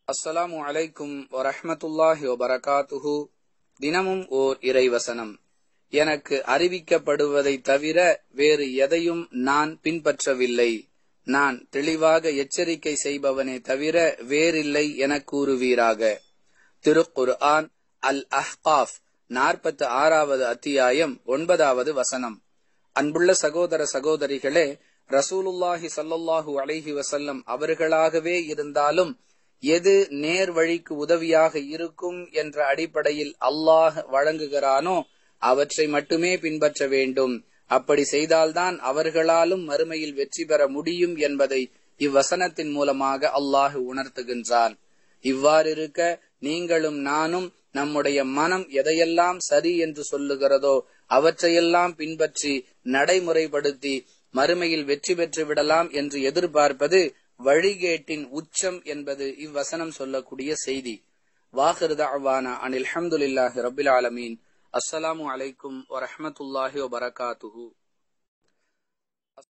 அஸ்ஸலாமு அலைக்கும் வரஹ்மத்துல்லாஹி வபரகாத்துஹு தினமும் ஓர் இறைவசனம் எனக்கு அறிவிக்கப்படுவதை தவிர வேறு எதையும் நான் பின்பற்றவில்லை நான் தெளிவாக எச்சரிக்கை செய்பவனே தவிர வேறில்லை என கூறுவீராக திருக்குர் ஆன் அல் அஹ்காஃப் நாற்பத்து ஆறாவது அத்தியாயம் ஒன்பதாவது வசனம் அன்புள்ள சகோதர சகோதரிகளே ரசூலுல்லாஹி சல்லல்லாஹு அலைஹி வசல்லம் அவர்களாகவே இருந்தாலும் எது நேர் வழிக்கு உதவியாக இருக்கும் என்ற அடிப்படையில் அல்லாஹ் வழங்குகிறானோ அவற்றை மட்டுமே பின்பற்ற வேண்டும் அப்படி செய்தால்தான் அவர்களாலும் மறுமையில் வெற்றி பெற முடியும் என்பதை இவ்வசனத்தின் மூலமாக அல்லாஹ் உணர்த்துகின்றான் இவ்வாறிருக்க நீங்களும் நானும் நம்முடைய மனம் எதையெல்லாம் சரி என்று சொல்லுகிறதோ அவற்றையெல்லாம் பின்பற்றி நடைமுறைப்படுத்தி மறுமையில் வெற்றி பெற்று விடலாம் என்று எதிர்பார்ப்பது வழிகேட்டின் உச்சம் என்பது இவ்வசனம் சொல்லக்கூடிய செய்தி வாஹிருதாவானா அனில் அஹமதுல்லாஹி ரபில் ஆலமீன் அஸ்ஸலாமு அலைக்கும் வரஹமத்துல்லாஹி வபரகாத்துஹு